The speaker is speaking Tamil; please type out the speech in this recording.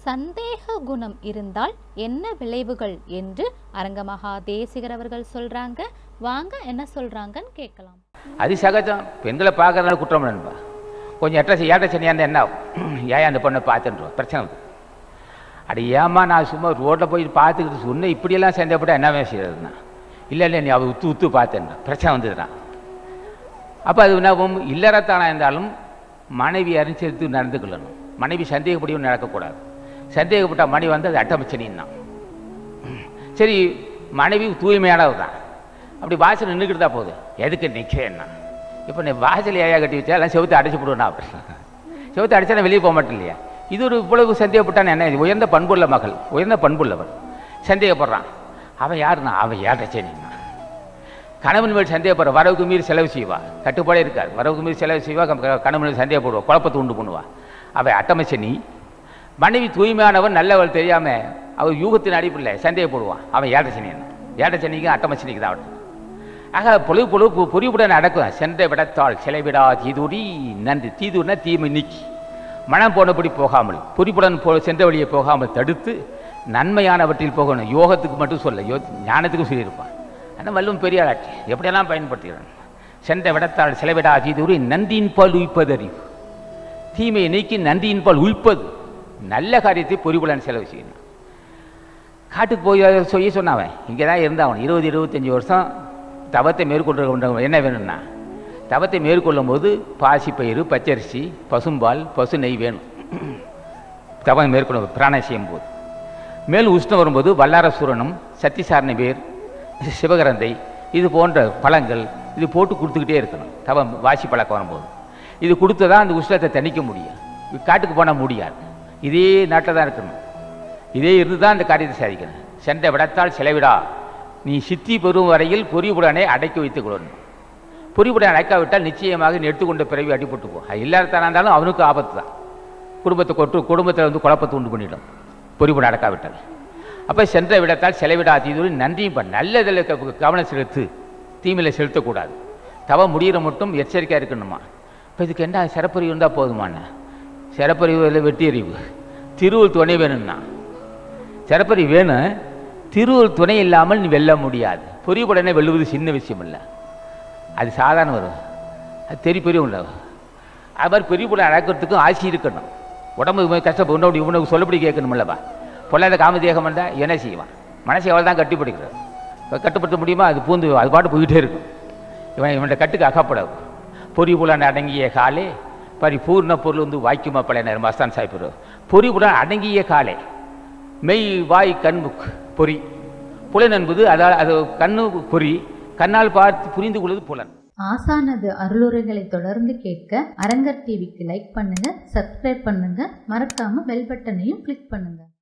சந்தேக குணம் இருந்தால் என்ன விளைவுகள் என்று அரங்கமகா தேசிகர் அவர்கள் சொல்றாங்க வாங்க என்ன சொல்றாங்கன்னு கேட்கலாம் அது சகஜம் பெண்களை பார்க்கறதுனால குற்றம் நண்பா கொஞ்சம் எட்ட ஏட்ட சனியாக இருந்தால் என்ன ஆகும் ஏன் அந்த பொண்ணை பார்த்துன்றோம் பிரச்சனை வந்து அடி ஏம்மா நான் சும்மா ரோட்டில் போய் பார்த்துக்கிட்டு சொன்னேன் இப்படியெல்லாம் சந்தேகப்பட்டா என்ன செய்யறதுண்ணா இல்லை இல்லை நீ அவள் உத்து உத்து பார்த்தேன் பிரச்சனை வந்ததுண்ணா அப்போ அது என்ன ஆகும்? இல்லறத்தானா இருந்தாலும் மனைவி அறிஞ்செடுத்து நடந்துக்கொள்ளணும் மனைவி சந்தேகப்படியும் நடக்கக்கூடாது சந்தேகப்பட்ட மனைவி வந்து அது அட்டமச்சனின்னா சரி மனைவி தூய்மையானவர் தான் அப்படி வாசல் நின்றுக்கிட்டு தான் போகுது எதுக்கு நிற்கிறேன்னா இப்போ நீ வாசல் ஏயா கட்டி வச்சா எல்லாம் செவுத்து அடைச்சி போடுவேன் நான் செவுத்து அடைச்சா நான் வெளியே போக மாட்டேன் இல்லையா இது ஒரு இவ்வளவு சந்தேகப்பட்டான் என்ன இது உயர்ந்த பண்புள்ள மகள் உயர்ந்த பண்புள்ளவர் சந்தேகப்படுறான் அவன் யாருன்னா அவன் ஏட்டச்சேனின்னா கணவன் மேல் சந்தேகப்படுற வரவுக்கு மீறி செலவு செய்வா கட்டுப்பாடே இருக்காது வரவுக்கு மீறி செலவு செய்வா க- கணவன் மேல் சந்தேகப்படுவா குழப்பத்தை உண்டு பண்ணுவா அவன் அட்டமச்சனி மனைவி தூய்மையானவன் நல்லவள் தெரியாம அவர் யூகத்தின் அடிப்படையில் சந்தேகப்படுவான் அவன் ஏட்டச்சனி ஏட்டச்சனிக்கு அட்டமச்சனிக்கு தான் அவன் ஆக பொழுது பொழுது பொ- பொறிவுடன் நடக்கும் சென்ற விடத்தாள் சிலை விடா தீதுரி நன்றி தீதுர்னா தீமை நீக்கி மனம் போனபடி போகாமல் பொறிப்புடன் போ சென்ற வழியை போகாமல் தடுத்து நன்மையானவற்றில் போகணும் யோகத்துக்கு மட்டும் சொல்ல யோ ஞானத்துக்கும் சொல்லியிருப்பான் ஆனால் வல்லும் பெரிய ஆட்சி எப்படியெல்லாம் பயன்படுத்துகிறான் சென்ற விடத்தாள் சிலை விடா தீதுரி நன்றியின் பால் உய்ப்பதறிவு தீமையை நீக்கி நன்றியின் பால் உய்ப்பது நல்ல காரியத்தை பொறிப்புடன் செலவு செய்யணும் காட்டுக்கு போய் அதை செய்ய சொன்னவன் இங்கே தான் இருந்தான் இருபது இருபத்தஞ்சி வருஷம் தவத்தை மேற்கொண்டு கொண்டவன் என்ன வேணும்னா தவத்தை மேற்கொள்ளும் போது பாசிப்பயிறு பச்சரிசி பசும்பால் பசு நெய் வேணும் தவம் மேற்கொள்ளும் பிராணம் செய்யும் போது மேலும் உஷ்ணம் வரும்போது வல்லாரசூரணம் சத்திசாரண வேர் சிவகரந்தை இது போன்ற பழங்கள் இது போட்டு கொடுத்துக்கிட்டே இருக்கணும் தவம் வாசி பழக்கம் வரும்போது இது கொடுத்தா தான் அந்த உஷ்ணத்தை தணிக்க முடியும் இது காட்டுக்கு போனால் முடியாது இதே நாட்டில் தான் இருக்கணும் இதே இருந்து தான் அந்த காரியத்தை சாதிக்கணும் சென்ற விடத்தால் செலவிடா நீ சித்தி பெறும் வரையில் பொறிவுடனே அடக்கி வைத்துக் கொள்ளணும் பொறிவுடன் அடைக்காவிட்டால் நிச்சயமாக நீ எடுத்துக்கொண்ட பிறவி அடிபட்டு போ அது இல்லாததானா இருந்தாலும் அவனுக்கு ஆபத்து தான் குடும்பத்தை கொட்டு குடும்பத்தில் வந்து குழப்பத்தை உண்டு பண்ணிடும் பொறிவுடன் அடக்காவிட்டால் அப்போ சென்ற விடத்தால் செலவிடா தீதுரி நன்றியும் பண்ண நல்லதில் க- கவனம் செலுத்து தீமையில் செலுத்தக்கூடாது தவம் முடிகிற மட்டும் எச்சரிக்கையாக இருக்கணுமா இப்போ இதுக்கு என்ன சிறப்பறிவு இருந்தால் போதுமான சிறப்பறிவு இல்லை வெட்டியறிவு திருவுள் துணை வேணும்னா சிறப்பறிவு வேணும் திருவுள் துணை இல்லாமல் நீ வெல்ல முடியாது பொறிவுடனே வெல்லுவது சின்ன விஷயம் இல்லை அது சாதாரண வரும் அது தெரிய பெரிய இல்லை அது மாதிரி பெரிய புள்ள அடக்கிறதுக்கும் ஆசி இருக்கணும் உடம்பு கஷ்டப்பட்டு உன்னோட இவனுக்கு சொல்லப்படி கேட்கணுமில்லப்பா பொல்லாத காமதேகம் வந்தால் என்ன செய்வான் மனசை எவ்வளோ தான் கட்டிப்பிடிக்கிறது இப்போ கட்டுப்படுத்த முடியுமா அது பூந்து அது பாட்டு போயிட்டே இருக்கும் இவன் இவன்ட கட்டுக்கு அகப்படாது பொறிபுலன் அடங்கிய காலே பரிபூர்ண பொருள் வந்து வாய்க்குமா பழைய மஸ்தான் சாய்ப்பு பொறிபுலன் அடங்கிய காலே மெய் வாய் கண் முக் பொறி புலன் என்பது அதாவது அது கண்ணு பொறி கண்ணால் பார்த்து புரிந்து கொள்வது புலன் ஆசானது அருளுரைகளை தொடர்ந்து கேட்க அரங்கர் டிவிக்கு லைக் பண்ணுங்க சப்ஸ்கிரைப் பண்ணுங்க மறக்காம பெல் பட்டனையும் கிளிக் பண்ணுங்க